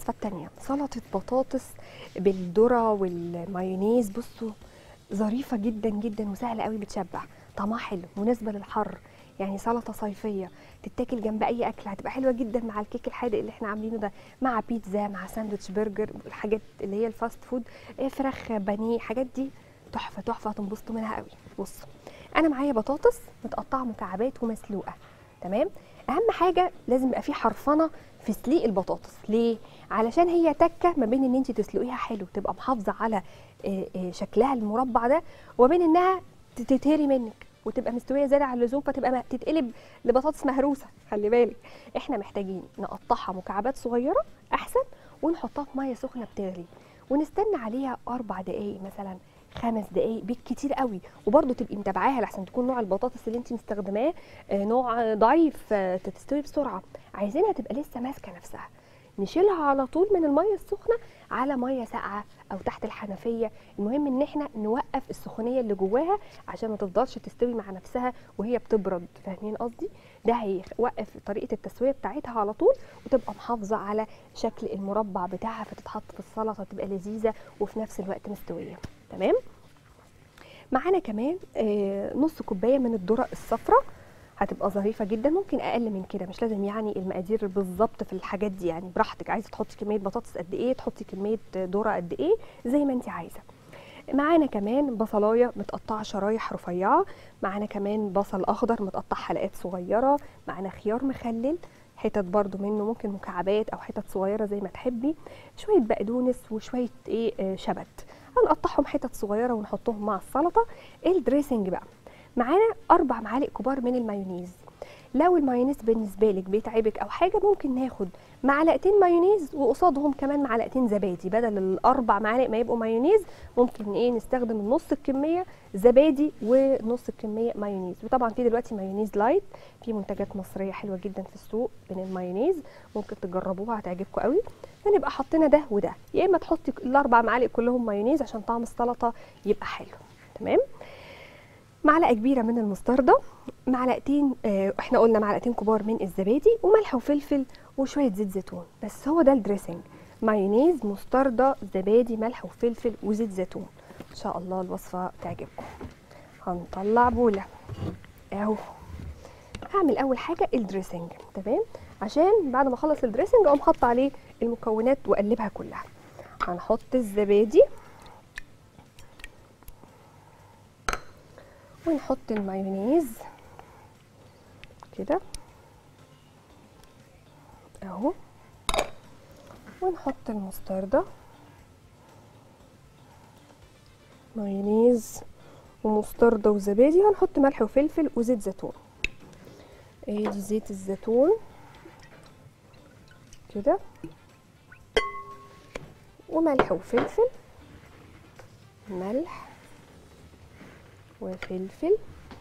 الوصفه التانية سلطه بطاطس بالذره والمايونيز بصوا ظريفه جدا جدا وسهله قوي بتشبع طعمها حلو مناسبه للحر يعني سلطه صيفيه تتاكل جنب اي اكل هتبقى حلوه جدا مع الكيك الحادق اللي احنا عاملينه ده مع بيتزا مع ساندوتش برجر الحاجات اللي هي الفاست فود إيه، فراخ بانيه الحاجات دي تحفه تحفه هتنبسطوا منها قوي بصوا انا معايا بطاطس متقطعه مكعبات ومسلوقه تمام اهم حاجه لازم يبقى في حرفنه في سليق البطاطس ليه علشان هي تكه ما بين ان انت تسلقيها حلو تبقى محافظه على آه، آه، شكلها المربع ده وبين انها تتهري منك وتبقى مستويه زياده عن اللزوم فتبقى م- تتقلب لبطاطس مهروسه خلي بالك احنا محتاجين نقطعها مكعبات صغيره احسن ونحطها في ميه سخنه بتغلي ونستنى عليها اربع دقائق مثلا خمس دقائق بالكتير قوي وبرده تبقي متابعاها لحسن تكون نوع البطاطس اللي انت مستخدماه آه، نوع ضعيف آه، تستوي بسرعه عايزينها تبقى لسه ماسكه نفسها نشيلها على طول من الميه السخنه على ميه ساقعه او تحت الحنفيه المهم ان احنا نوقف السخونيه اللي جواها عشان ما تفضلش تستوي مع نفسها وهي بتبرد فاهمين قصدي ده هيوقف طريقه التسويه بتاعتها على طول وتبقى محافظه على شكل المربع بتاعها فتتحط في السلطه تبقى لذيذه وفي نفس الوقت مستويه تمام معانا كمان آه، نص كوبايه من الذره الصفراء هتبقى ظريفه جدا ممكن اقل من كده مش لازم يعني المقادير بالظبط في الحاجات دي يعني براحتك عايزه تحطي كميه بطاطس قد ايه تحطي كميه ذره قد ايه زي ما انت عايزه معانا كمان بصلايه متقطعه شرايح رفيعه معانا كمان بصل اخضر متقطع حلقات صغيره معانا خيار مخلل حتت برضو منه ممكن مكعبات او حتت صغيره زي ما تحبي شويه بقدونس وشويه ايه آه، شبت هنقطعهم حتت صغيره ونحطهم مع السلطه الدريسنج بقى معانا اربع معالق كبار من المايونيز لو المايونيز بالنسبه لك بيتعبك او حاجه ممكن ناخد معلقتين مايونيز وقصادهم كمان معلقتين زبادي بدل الاربع معالق ما يبقوا مايونيز ممكن ايه نستخدم نص الكميه زبادي ونص الكميه مايونيز وطبعا في دلوقتي مايونيز لايت في منتجات مصريه حلوه جدا في السوق من المايونيز ممكن تجربوها هتعجبكم قوي فنبقى حطينا ده وده يا اما تحطي الاربع معالق كلهم مايونيز عشان طعم السلطه يبقى حلو تمام معلقه كبيره من المستردة معلقتين آه احنا قلنا معلقتين كبار من الزبادي وملح وفلفل وشويه زيت زيتون بس هو ده الدريسنج مايونيز مستردة زبادي ملح وفلفل وزيت زيتون ان شاء الله الوصفه تعجبكم هنطلع بوله اهو هعمل اول حاجه الدريسنج تمام عشان بعد ما اخلص الدريسنج اقوم حاطه عليه المكونات واقلبها كلها هنحط الزبادي ونحط المايونيز كده اهو ونحط المستردة مايونيز ومستردة وزبادي هنحط ملح وفلفل وزيت زيتون ادي زيت الزيتون كده وملح وفلفل ملح وفلفل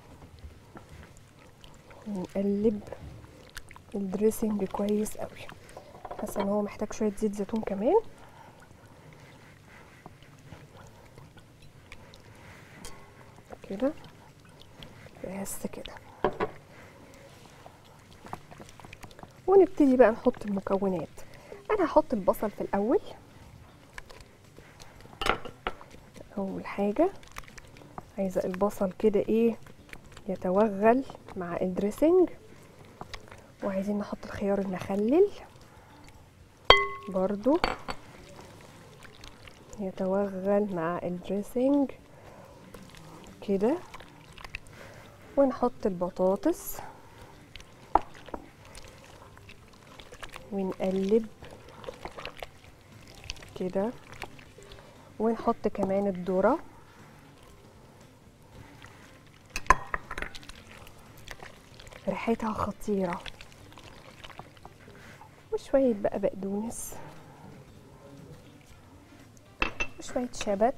ونقلب الدريسنج كويس قوي حاسه ان هو محتاج شويه زيت زيتون كمان كده بس كده ونبتدي بقى نحط المكونات انا هحط البصل في الاول اول حاجه عايزه البصل كده ايه يتوغل مع الدريسنج وعايزين نحط الخيار المخلل برضو يتوغل مع الدريسنج كده ونحط البطاطس ونقلب كده ونحط كمان الذره ريحتها خطيرة وشوية بقى بقدونس وشوية شبت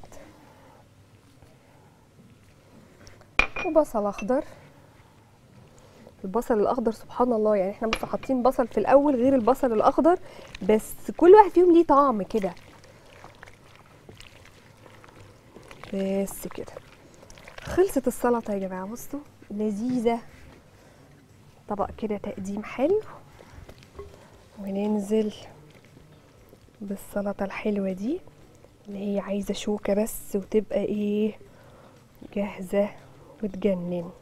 وبصل أخضر البصل الأخضر سبحان الله يعني احنا بس حاطين بصل في الأول غير البصل الأخضر بس كل واحد فيهم ليه طعم كده بس كده خلصت السلطة يا جماعة بصوا لذيذة طبق كده تقديم حلو وننزل بالسلطه الحلوه دي اللي هي عايزه شوكه بس وتبقى ايه جاهزه وتجنن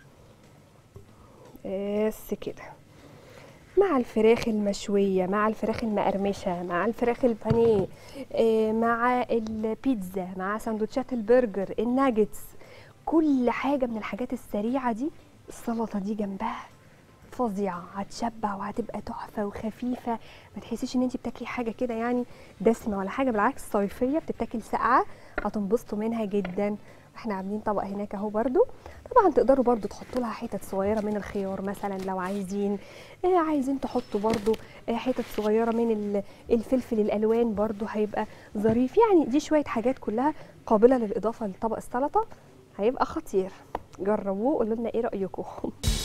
بس كده مع الفراخ المشوية مع الفراخ المقرمشة مع الفراخ البانيه آه، مع البيتزا مع سندوتشات البرجر الناجتس كل حاجة من الحاجات السريعة دي السلطة دي جنبها فظيعة هتشبع وهتبقى تحفة وخفيفة ما تحسيش ان انت بتاكلي حاجة كده يعني دسمة ولا حاجة بالعكس صيفية بتتاكل ساقعة هتنبسطوا منها جدا احنا عاملين طبق هناك اهو برضو طبعا تقدروا برضو تحطوا لها حتت صغيرة من الخيار مثلا لو عايزين آه عايزين تحطوا برضو آه حتت صغيرة من ال- الفلفل الالوان برضو هيبقى ظريف يعني دي شوية حاجات كلها قابلة للاضافة لطبق السلطة هيبقى خطير جربوه قولوا لنا ايه رأيكم